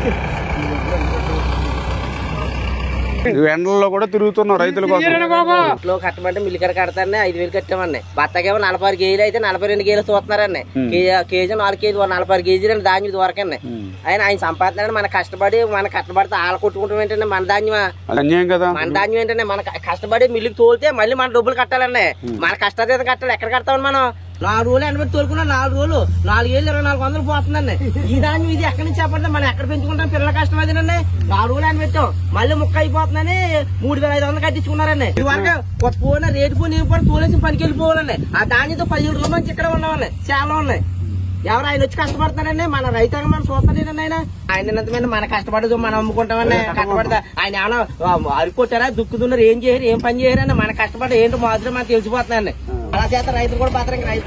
నువ్వు ఎండల్లో కూడా తిరుగుతున్నావు రైతుల కోసం ఇంట్లో కట్టమంటే మిల్లి కాడ కడతారని ఐదు వేలు కట్టామండి బత్తకేమో నలభై ఆరు కేజీలు అయితే నలభై రెండు కేజీలు చూస్తున్నారండి కే- కేజీ నాలుగు కేజీ నలభై ఆరు కేజీలు అండి ధాన్యం దొరకండి ఆయన ఆయన సంపాదన మన కష్టపడి మన కష్టపడితే ఆల కొట్టుకుంటాం ఏంటంటే మన ధాన్యమా అది అన్యాయం కదా మన ధాన్యం ఏంటంటే మన క- కష్టపడి మిల్లుకి తోలితే మళ్ళీ మన డబ్బులు కట్టాలండి మన కష్టాతీతం కట్టాలి ఎక్కడ కడతామని మనం నాలుగు రోజులు ఎండబెట్టి తోలుకున్నా నాలుగు రోజులు నాలుగు వేలు ఇరవై నాలుగు వందలు పోతుందండి ఈ ధాన్యం ఇది ఎక్కడి నుంచి చెప్పండి మనం ఎక్కడ పెంచుకుంటాం పిల్లల కష్టం అదేనండి నాలుగు రోజులు ఎండబెట్టాం మళ్ళీ ముక్క అయిపోతుందని మూడు వేల ఐదు వందలు కట్టించుకున్నారండి ఇది వరకు ఒక పోయిన రేటు పోయి నేను కూడా తోలేసి పనికి వెళ్ళిపోవాలండి ఆ ధాన్యంతో పదిహేడు రోజుల నుంచి ఇక్కడ ఉన్నామండి చాలా ఉన్నాయి ఎవరు ఆయన వచ్చి కష్టపడతారండి మన రైతాంగం మనం చూస్తానండి ఆయన ఆయన మీద మన కష్టపడదు మనం అమ్ముకుంటామని కష్టపడతా ఆయన ఏమైనా అరికొట్టారా దుక్కుతున్నారు ఏం చేయరు ఏం పని చేయరని మన కష్టపడి ఏంటో మాత్రం మనకు తెలిసిపోతుందండి అలా చేత రైతులు కూడా బతరం రైతు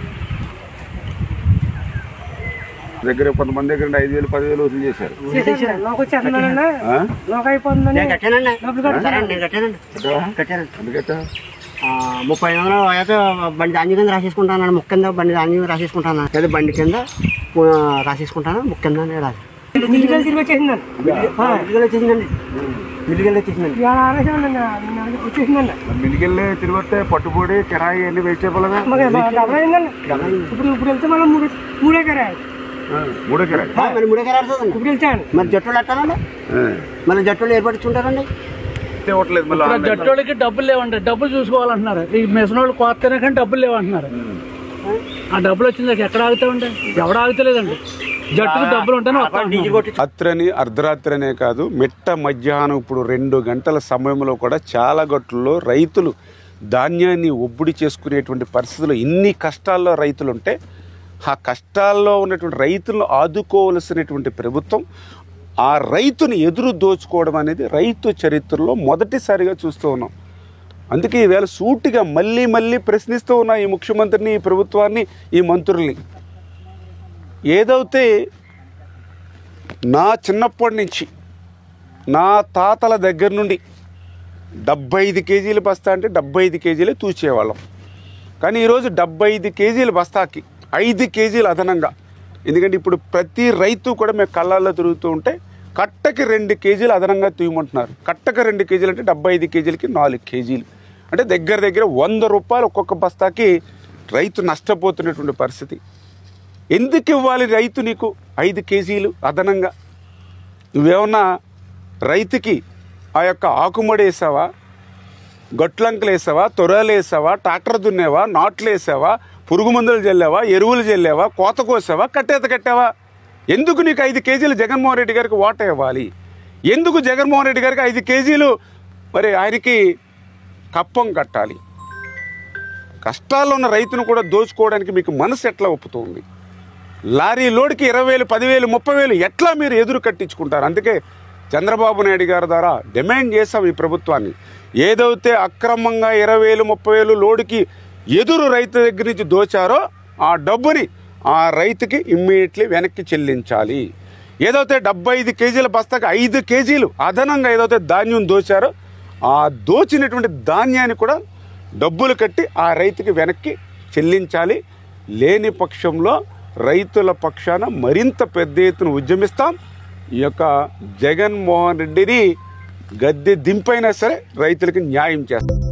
దగ్గర కొంతమంది దగ్గర ఐదు వేలు పదివేలు వసూలు చేశారు ఆ? ఎందుకట్టా? ముప్పై ఐదు వందలు అయితే బండి ధాన్యం కింద రాసేసుకుంటాను ముక్క కింద బండి ధాన్యం రాసేసుకుంటాను అదే బండి కింద ఆ, రాసేసుకుంటాను ముక్క కింద అని రాసి మిల్లికెళ్ళి తిరిగి వచ్చేసిందండి మిల్లికెళ్ళి వచ్చేసిందండి మిల్లికెళ్ళి వచ్చేసిందండి మరి మిల్లికెళ్ళి తిరిగి వస్తే పట్టుబడి కిరాయి అన్ని వేసేపోలేదా ఇప్పుడు ఇప్పుడు వెళ్తే మనం మూడు మూడే కిరాయి మూడో కిరాయి మరి మూడే కిరాయి ఇప్పుడు వెళ్తాను మరి జట్టులు ఎట్టానండి ఆ. మన జట్టులు ఏర్పడుతుంటారండి ఇవ్వట్లేదు మళ్ళీ ఆన్లైన్ లో. జట్టోళ్ళకి డబ్బులు లేవంటే డబ్బులు చూసుకోవాలంటున్నారు ఈ మిషన్ వాళ్ళు కోస్తేనే కానీ డబ్బులు లేవంటున్నారు ఆ డబ్బులు వచ్చింది ఎక్కడ ఆగుతామండి ఎవడ ఆగుతలేదండి జట్టుకు డబ్బులు ఉంటేనే వస్తా ఉంటున్నారు. రాత్రని అర్ధరాత్రనే కాదు మిట్ట మధ్యాహ్నం ఇప్పుడు రెండు గంటల సమయంలో కూడా చాలా గట్టుల్లో రైతులు ధాన్యాన్ని ఒబ్బుడి చేసుకునేటువంటి పరిస్థితులు ఇన్ని కష్టాల్లో రైతులు ఉంటే ఆ కష్టాల్లో ఉన్నటువంటి రైతులను ఆదుకోవలసినటువంటి ప్రభుత్వం ఆ రైతుని ఎదురు దోచుకోవడం అనేది రైతు చరిత్రలో మొదటిసారిగా చూస్తూ ఉన్నాం అందుకే ఈవేళ సూటిగా మళ్ళీ మళ్ళీ ప్రశ్నిస్తూ ఉన్నా ఈ ముఖ్యమంత్రిని ఈ ప్రభుత్వాన్ని ఈ మంత్రుల్ని ఏదైతే నా చిన్నప్పటి నుంచి నా తాతల దగ్గర నుండి డెబ్బై ఐదు కేజీల బస్తా అంటే డెబ్బై ఐదు కేజీలే తూచేవాళ్ళం కానీ ఈరోజు డెబ్బై ఐదు కేజీల బస్తాకి ఐదు కేజీలు అదనంగా ఎందుకంటే ఇప్పుడు ప్రతి రైతు కూడా మేము కళ్ళల్లో తిరుగుతూ ఉంటే కట్టకి రెండు కేజీలు అదనంగా తూయమంటున్నారు కట్టకి రెండు కేజీలు అంటే డెబ్బై ఐదు కేజీలకి నాలుగు కేజీలు అంటే దగ్గర దగ్గర వంద రూపాయలు ఒక్కొక్క బస్తాకి రైతు నష్టపోతున్నటువంటి పరిస్థితి ఎందుకు ఇవ్వాలి రైతు నీకు ఐదు కేజీలు అదనంగా నువ్వేమన్నా రైతుకి ఆ యొక్క ఆకుమడి వేసావా గొట్లంకలు వేసావా తొరలు వేసావా ట్రాక్టర్ దున్నేవా నాట్లు వేసావా పురుగు మందులు చల్లావా ఎరువులు చల్లావా కోత కోసావా కట్టేత కట్టావా ఎందుకు నీకు ఐదు కేజీలు జగన్మోహన్ రెడ్డి గారికి ఓట ఇవ్వాలి ఎందుకు జగన్మోహన్ రెడ్డి గారికి ఐదు కేజీలు మరి ఆయనకి కప్పం కట్టాలి కష్టాల్లో ఉన్న రైతును కూడా దోచుకోవడానికి మీకు మనసు ఎట్లా ఒప్పుతుంది లారీ లోడ్కి ఇరవై వేలు పదివేలు ముప్పై వేలు ఎట్లా మీరు ఎదురు కట్టించుకుంటారు అందుకే చంద్రబాబు నాయుడు గారి ద్వారా డిమాండ్ చేశాం ఈ ప్రభుత్వాన్ని ఏదైతే అక్రమంగా ఇరవై వేలు ముప్పై వేలు లోడుకి ఎదురు రైతు దగ్గర నుంచి దోచారో ఆ డబ్బుని ఆ రైతుకి ఇమ్మీడియట్లీ వెనక్కి చెల్లించాలి ఏదైతే డెబ్బై ఐదు కేజీల బస్తాకి ఐదు కేజీలు అదనంగా ఏదైతే ధాన్యం దోచారో ఆ దోచినటువంటి ధాన్యాన్ని కూడా డబ్బులు కట్టి ఆ రైతుకి వెనక్కి చెల్లించాలి లేని పక్షంలో రైతుల పక్షాన మరింత పెద్ద ఎత్తున ఉద్యమిస్తాం ఈ యొక్క జగన్మోహన్ రెడ్డిని గద్దె దింపైనా సరే రైతులకి న్యాయం చేస్తాం